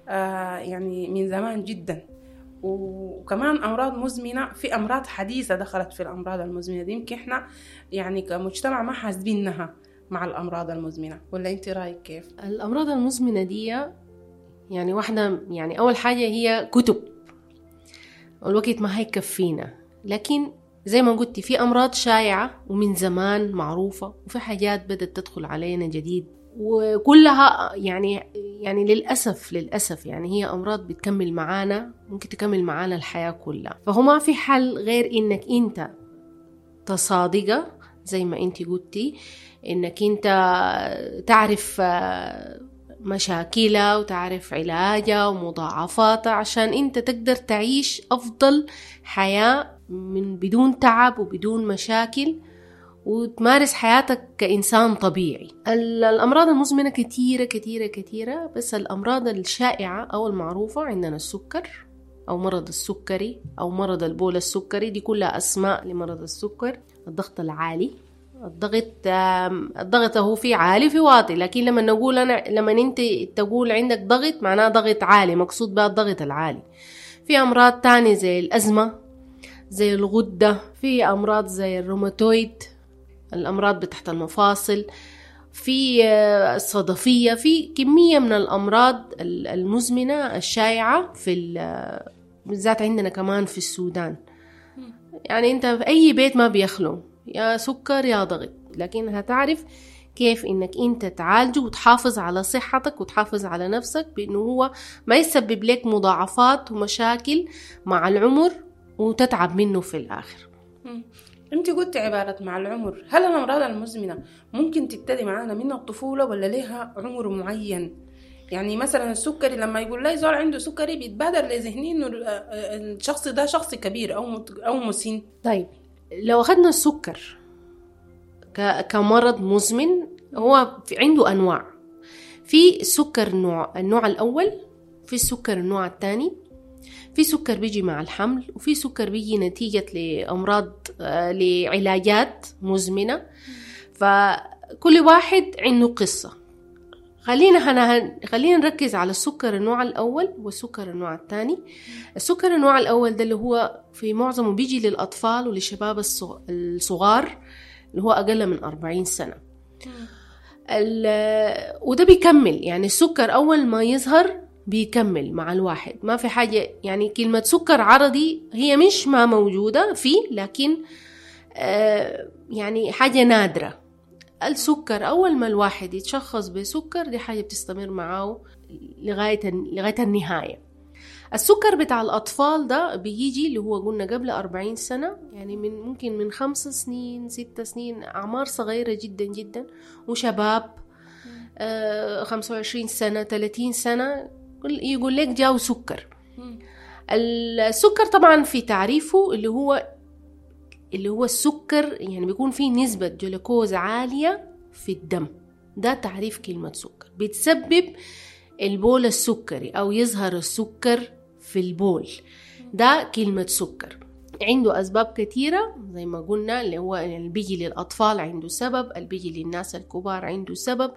آه يعني من زمان جدا وكمان امراض مزمنه في امراض حديثه دخلت في الامراض المزمنه دي يمكن احنا يعني كمجتمع ما حاسبينها مع الامراض المزمنه ولا انت رايك كيف الأمراض المزمنة دي يعني واحدة يعني أول حاجة هي كتب والوقت ما هيكفينا لكن زي ما قلتي في أمراض شائعة ومن زمان معروفة وفي حاجات بدأت تدخل علينا جديد وكلها يعني يعني للأسف للأسف يعني هي أمراض بتكمل معانا ممكن تكمل معانا الحياة كلها فهو ما في حل غير إنك أنت تصادقة زي ما أنت قلتي إنك أنت تعرف آه، مشاكلها وتعرف علاجها ومضاعفاتها عشان أنت تقدر تعيش أفضل حياة من بدون تعب وبدون مشاكل وتمارس حياتك كإنسان طبيعي ال- الأمراض المزمنة كتيرة كتيرة كتيرة بس الأمراض الشائعة أو المعروفة عندنا السكر أو مرض السكري أو مرض البول السكري دي كلها أسماء لمرض السكر الضغط العالي الضغط آم، الضغط هو في عالي في واطي لكن لما نقول أنا لما أنت تقول عندك ضغط معناه ضغط عالي مقصود بها الضغط العالي في أمراض تانية زي الأزمة زي الغدة في أمراض زي الروماتويد الأمراض بتاعت المفاصل في آه، الصدفية في كمية من الأمراض ال- المزمنة الشائعة في ال- بالذات عندنا كمان في السودان يعني أنت في أي بيت ما بيخلو يا سكر يا ضغط لكن هتعرف كيف انك انت تعالجه وتحافظ على صحتك وتحافظ على نفسك بانه هو ما يسبب لك مضاعفات ومشاكل مع العمر وتتعب منه في الاخر انت قلت عبارة مع العمر هل الأمراض المزمنة ممكن تبتدي معانا من الطفولة ولا لها عمر معين يعني مثلا السكري لما يقول لي زول عنده سكري بيتبادر لذهني انه ال- الشخص ده شخص كبير او مت- او مسن طيب لو أخذنا السكر ك- كمرض مزمن هو في عنده أنواع في سكر نوع النوع الأول في السكر النوع الثاني في سكر بيجي مع الحمل وفي سكر بيجي نتيجة لأمراض آه، لعلاجات مزمنة فكل واحد عنده قصة خلينا هنا خلينا نركز على السكر النوع الأول والسكر النوع الثاني السكر النوع الأول ده اللي هو في معظمه بيجي للأطفال وللشباب الصغ- الصغار اللي هو أقل من 40 سنة ال- وده بيكمل يعني السكر أول ما يظهر بيكمل مع الواحد ما في حاجة يعني كلمة سكر عرضي هي مش ما موجودة فيه لكن آه، يعني حاجة نادرة السكر أول ما الواحد يتشخص بسكر دي حاجة بتستمر معاه لغاية لغاية النهاية السكر بتاع الأطفال ده بيجي اللي هو قلنا قبل أربعين سنة يعني من ممكن من خمس سنين ست سنين أعمار صغيرة جدا جدا وشباب آه خمسة وعشرين سنة ثلاثين سنة كل- يقول لك جاو سكر السكر طبعا في تعريفه اللي هو اللي هو السكر يعني بيكون فيه نسبة جلوكوز عالية في الدم ده تعريف كلمة سكر بتسبب البول السكري أو يظهر السكر في البول ده كلمة سكر عنده أسباب كثيرة زي ما قلنا اللي هو اللي بيجي للأطفال عنده سبب اللي بيجي للناس الكبار عنده سبب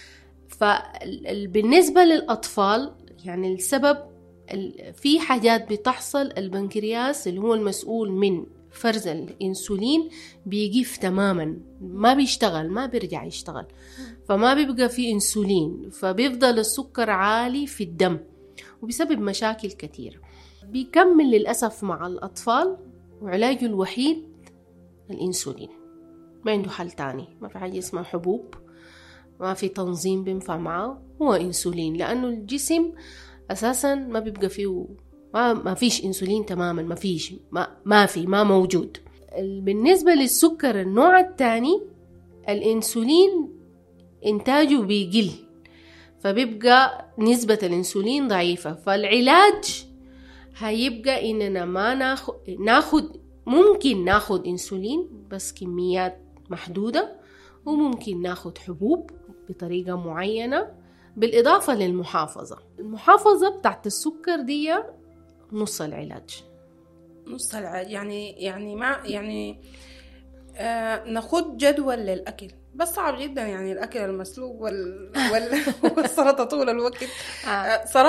فبالنسبة للأطفال يعني السبب ال- في حاجات بتحصل البنكرياس اللي هو المسؤول من فرز الانسولين بيقف تماما ما بيشتغل ما بيرجع يشتغل فما بيبقى في انسولين فبيفضل السكر عالي في الدم وبيسبب مشاكل كثيرة بيكمل للأسف مع الأطفال وعلاجه الوحيد الانسولين ما عنده حل تاني ما في حاجة اسمها حبوب ما في تنظيم بينفع معاه هو انسولين لانه الجسم اساسا ما بيبقى فيه ما, ما فيش انسولين تماما ما فيش ما, ما في ما موجود ال- بالنسبة للسكر النوع الثاني الانسولين انتاجه بيقل فبيبقى نسبة الانسولين ضعيفة فالعلاج هيبقى اننا ما ناخد ناخد ممكن ناخد انسولين بس كميات محدودة وممكن ناخد حبوب بطريقة معينة بالإضافة للمحافظة المحافظة بتاعت السكر دي نص العلاج نص العلاج يعني يعني ما يعني آه ناخد جدول للأكل بس صعب جدا يعني الأكل المسلوق وال... وال... والسلطة طول الوقت آه صراحة